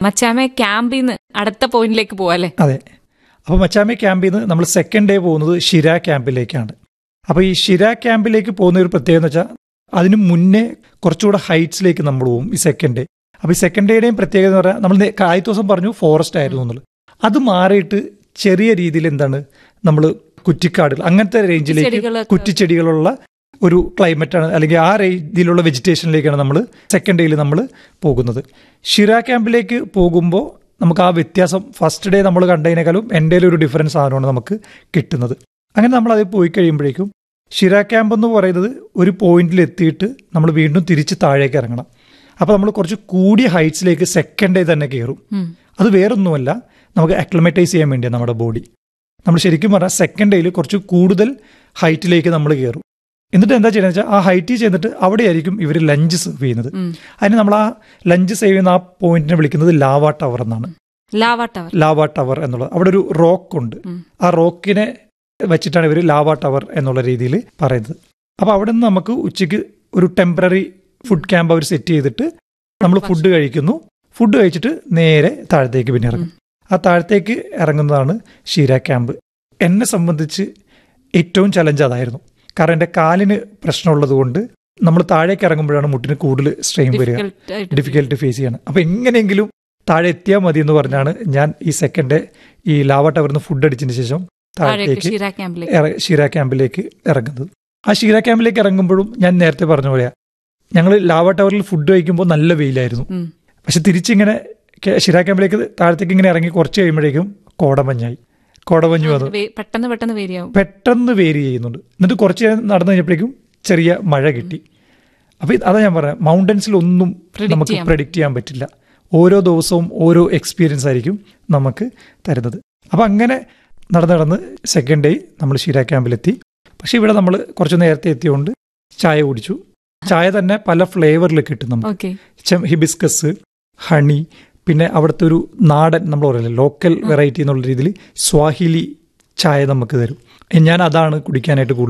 മച്ചാമെ ക്യാമ്പിൽ നിന്ന് അടുത്ത പോയിന്റിലേക്ക് പോവാല്ലേ അതെ അപ്പോൾ മച്ചാമി ക്യാമ്പിൽ നിന്ന് നമ്മൾ സെക്കൻഡ് ഡേ പോകുന്നത് ഷിര ക്യാമ്പിലേക്കാണ് അപ്പോൾ ഈ ഷിര ക്യാമ്പിലേക്ക് പോകുന്ന ഒരു പ്രത്യേകത എന്ന് വെച്ചാൽ അതിന് മുന്നേ കുറച്ചുകൂടെ ഹൈറ്റ്സിലേക്ക് നമ്മൾ പോകും ഈ സെക്കൻഡ് ഡേ അപ്പോൾ ഈ സെക്കൻഡ് ഡേയുടെയും പ്രത്യേകത എന്ന് പറഞ്ഞാൽ നമ്മൾ നേ- ആദ്യത്തെ ദിവസം പറഞ്ഞു ഫോറസ്റ്റ് ആയിരുന്നു എന്നുള്ളത് അത് മാറിയിട്ട് ചെറിയ രീതിയിൽ എന്താണ് നമ്മൾ കുറ്റിക്കാടുകൾ അങ്ങനത്തെ റേഞ്ചിലേക്ക് കുറ്റിച്ചെടികളൊക്കെ- കുറ്റിച്ചെടികളുള്ള ഒരു ക്ലൈമറ്റാണ് അല്ലെങ്കിൽ ആ രീതിയിലുള്ള വെജിറ്റേഷനിലേക്കാണ് നമ്മൾ സെക്കൻഡ് ഡേയിൽ നമ്മൾ പോകുന്നത് ഷിര ക്യാമ്പിലേക്ക് പോകുമ്പോൾ നമുക്ക് ആ വ്യത്യാസം ഫസ്റ്റ് ഡേ നമ്മൾ കണ്ടതിനേക്കാളും എൻ്റെ ഒരു ഡിഫറൻസ് സാധനമാണ് നമുക്ക് കിട്ടുന്നത് അങ്ങനെ നമ്മൾ അതിൽ പോയി കഴിയുമ്പോഴേക്കും ഷിര ക്യാമ്പ് എന്ന് പറയുന്നത് ഒരു പോയിന്റിൽ എത്തിയിട്ട് നമ്മൾ വീണ്ടും തിരിച്ച് താഴേക്ക് ഇറങ്ങണം അപ്പോൾ നമ്മൾ കുറച്ച് കൂടിയ ഹൈറ്റ്സിലേക്ക് സെക്കൻഡ് ഡേ തന്നെ കയറും ഉം. അത് വേറൊന്നുമല്ല നമുക്ക് അക്ലമറ്റൈസ് ചെയ്യാൻ വേണ്ടിയാണ് നമ്മുടെ ബോഡി നമ്മൾ ശരിക്കും പറഞ്ഞാൽ സെക്കൻഡ് ഡേയിൽ കുറച്ച് കൂടുതൽ ഹൈറ്റിലേക്ക് നമ്മൾ കയറും എന്നിട്ട് എന്താ ചെയ്യുന്നത് വെച്ചാൽ ആ ഹൈറ്റിൽ ചെന്നിട്ട് അവിടെയായിരിക്കും ഇവർ ലഞ്ച് സെർവ് ചെയ്യുന്നത് ഉം. അതിന് നമ്മൾ ആ ലഞ്ച് സേവ് ചെയ്യുന്ന ആ പോയിന്റിനെ വിളിക്കുന്നത് ലാവ ടവർ എന്നാണ് ലാവ ടവർ ലാവ ടവർ എന്നുള്ളത് അവിടെ ഒരു റോക്ക് ഉണ്ട് ഉം. ആ റോക്കിനെ വെച്ചിട്ടാണ് ഇവർ ലാവ ടവർ എന്നുള്ള രീതിയിൽ പറയുന്നത് അപ്പോൾ അവിടെ നിന്ന് നമുക്ക് ഉച്ചയ്ക്ക് ഒരു ടെമ്പററി ഫുഡ് ക്യാമ്പ് അവർ സെറ്റ് ചെയ്തിട്ട് നമ്മൾ ഫുഡ് കഴിക്കുന്നു ഫുഡ് കഴിച്ചിട്ട് നേരെ താഴത്തേക്ക് പിന്നെ ഇറങ്ങും ആ താഴത്തേക്ക് ഇറങ്ങുന്നതാണ് ഷീര ക്യാമ്പ് എന്നെ സംബന്ധിച്ച് ഏറ്റവും ചലഞ്ച് അതായിരുന്നു കാരണം എൻ്റെ കാലിന് പ്രശ്നമുള്ളത് കൊണ്ട് നമ്മൾ താഴേക്ക് ഇറങ്ങുമ്പോഴാണ് മുട്ടിന് കൂടുതൽ സ്ട്രെയിൻ വരിക Difficult ആയിട്ട് ഡിഫിക്കൽട്ട് ഫേസ് ചെയ്യാണ് അപ്പോൾ എങ്ങനെയെങ്കിലും താഴെ എത്തിയാൽ മതി എന്ന് പറഞ്ഞാണ് ഞാൻ ഈ സെക്കൻഡ് ഈ ലാവ ടവറിന്ന് ഫുഡ് അടിച്ചതിന് ശേഷം താഴേക്ക് താഴത്തേക്ക് ഷിര ക്യാമ്പിലേക്ക് ഇറ- ഷീര ക്യാമ്പിലേക്ക് ഇറങ്ങുന്നത് ആ ഷീര ക്യാമ്പിലേക്ക് ഇറങ്ങുമ്പോഴും ഞാൻ നേരത്തെ പറഞ്ഞ പോലെയാ ഞങ്ങൾ ലാവ ടവറിൽ ഫുഡ് കഴിക്കുമ്പോൾ നല്ല വെയിലായിരുന്നു ഉം. പക്ഷെ തിരിച്ചിങ്ങനെ കെ- ഷിര ക്യാമ്പിലേക്ക് താഴത്തേക്ക് ഇങ്ങനെ ഇറങ്ങി കുറച്ച് കഴിയുമ്പോഴേക്കും കോടമഞ്ഞായി കോടമഞ്ഞു വന്നു വേ- പെട്ടെന്ന് പെട്ടെന്ന് വേരിയാവും പെട്ടെന്ന് വേരി ചെയ്യുന്നുണ്ട് എന്നിട്ട് കുറച്ച് നേരം നടന്നു കഴിഞ്ഞപ്പോഴേക്കും ചെറിയ മഴ കിട്ടി അപ്പൊ ഇത് അതാ ഞാൻ പറയാം മൗണ്ടൻസിലൊന്നും Predict നമുക്ക് ചെയ്യാൻ പ്രഡിക്റ്റ് ചെയ്യാൻ പറ്റില്ല ഓരോ ദിവസവും ഓരോ എക്സ്പീരിയൻസ് ആയിരിക്കും നമുക്ക് തരുന്നത് അപ്പൊ അങ്ങനെ നടന്ന് നടന്ന് സെക്കൻഡ് ഡേ നമ്മൾ ഷീര ക്യാമ്പിലെത്തി പക്ഷെ ഇവിടെ നമ്മൾ കുറച്ച് നേരത്തെ എത്തിയോണ്ട് ചായ കുടിച്ചു ചായ തന്നെ പല ഫ്ലേവറിൽ കിട്ടും നമുക്ക് ഓക്കെ ചെം- ഹിബിസ്കസ് ഹണി പിന്നെ അവിടുത്തെ ഒരു നാടൻ നമ്മൾ പറയില്ലേ ലോക്കൽ വെറൈറ്റി എന്നുള്ള രീതിയിൽ സ്വാഹിലി ചായ നമുക്ക് തരും ഞാൻ അതാണ് കുടിക്കാനായിട്ട് കൂടുതൽ